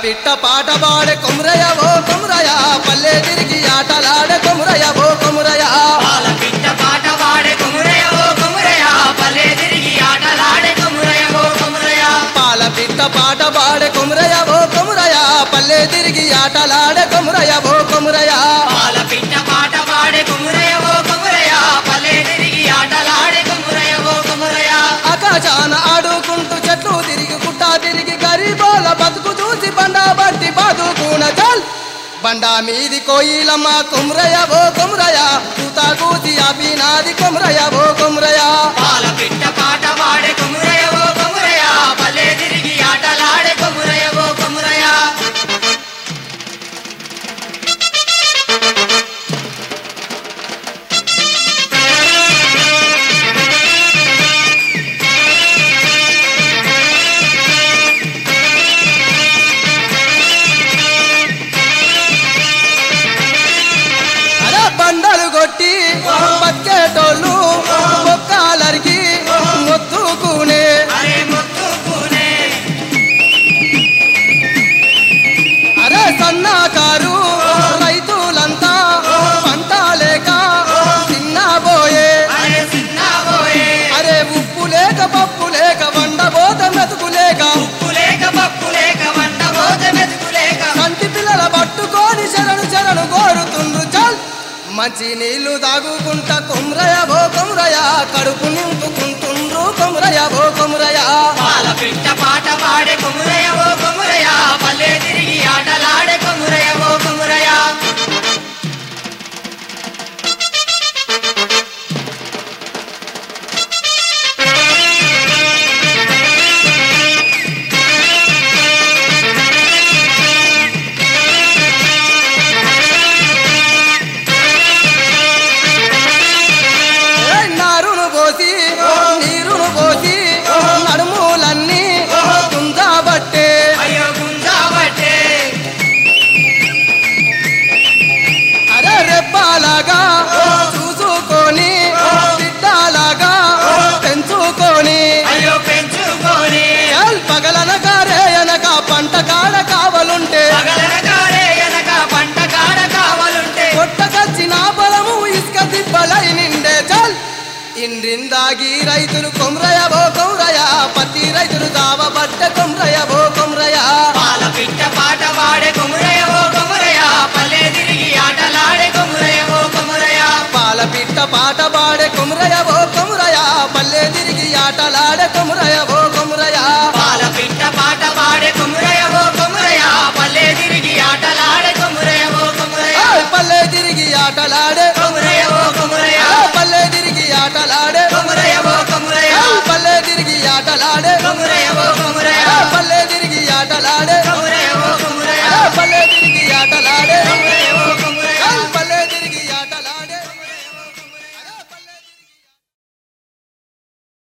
పిట్ట పాట పాడే కొమురయ ఓ కొమురయ పల్లె తిరిగి ఆటలాడే కొమురయ ఓ కొమురయ పాల పిట్ట పాట పాడే కొమురయ ఓ కొమురయ పల్లె తిరిగి ఆటలాడే కొమురయ ఓ కొమురయ పాల పిట్ట పాట పాడే కొమురయ ఓ కొమురయ పల్లె తిరిగి ఆటలాడే కొమురయ ఓ కొమురయ పాల పిట్ట పాట పాడే కొమురయ ఓ కొమురయ పల్లె తిరిగి ఆటలాడే కొమురయ ఓ కొమురయ ఆకాశాన ఆడుకుంటూ చెట్లు తిరిగి గుట్ట తిరిగి గరీబోల బతుకు చూసి బండ బట్టి బతుకున చల్ బండ మీది కోయిలమ్మ కుమ్రయ ఓ కుమ్రయ కూత కూసి అభినాది కుమ్రయ ఓ కుమ్రయ పాల పిట్ట పాట పాడే కొమురయ ఓ కొమురయ పల్లె తిరిగి ఆటలాడే కొమురయ ఓ కొమురయ అరే బండలు కొట్టి బతికేటోళ్ళు బొక్కాలరికి మొత్తుకునే అరే మొత్తుకునే అరే సన్నకారు రైతులంతా పంట లేక తిన్నబోయే అరే సిన్నబోయే అరే ఉప్పు లేక పప్పు లేక వండబోత మెతుకు లేక ఉప్పు లేక పప్పు లేక వంట పోత మెతుకు లేక కంటి పిల్లల పట్టుకొని శరణు శరణు కోరుతుండ్రు చల్ మంచి నీళ్లు తాగుకుంటా కొమ్రయ భో కొమ్రయ కడుపు నింపుకుంటుండ్రు కొమ్రయ భో కొమ్రయ పాల పిట్ట పాట పాడే కొమురయ ఓ కొమురయ పల్లె తిరిగి ఆటలాడే కొమురయ ఓ కొమురయ ఏయ్ నారును పోసి నీరును పోసి నడుములన్నీ కుంజాబట్టే అయ్యో గుంజాబట్టే అరే రెప్పాలాగా చూసుకొని బిడ్డలాగా పెంచుకొని అయ్యో పెంచుకొని ఎల్ పగలనక రేయనక పంట కాడ కావలుంటే పగలనగారే ఎనక పంట కాడ కావాలుంటే కొట్టకచ్చిన పొలము ఇసుక దిబ్బలై నిండే చల్ ఇంద్రిందాగి రైతులు కొమ్రయ బో కొమ్రయ పత్తి రైతులు దావబట్ట కొమ్రయ బో కొమ్రయ పాల పిట్ట పాట పాడే కొమురయ ఓ కొమురయ పల్లె తిరిగి ఆటలాడే కొమురయ ఓ కొమురయ పాల పిట్ట పాట పాడే కొమ్రయ బో కొమ్రయ పల్లె తిరిగి ఆటలాడే కొమ్రయ బో కొమ్రయ పాల పిట్ట పాట పాడే కొమురయ ఓ కొమురయ పల్లె తిరిగి ఆటలాడే కొమురయ ఓ కొమురయ ఏయ్ పల్లె తిరిగి ఆటలాడే కొమురయ ఓ కొమురయ ఏయ్ పల్లె తిరిగి ఆటలాడే కొమురయ ఓ కొమురయ ఏయ్ పల్లె తిరిగి ఆటలాడే కొమురయ ఓ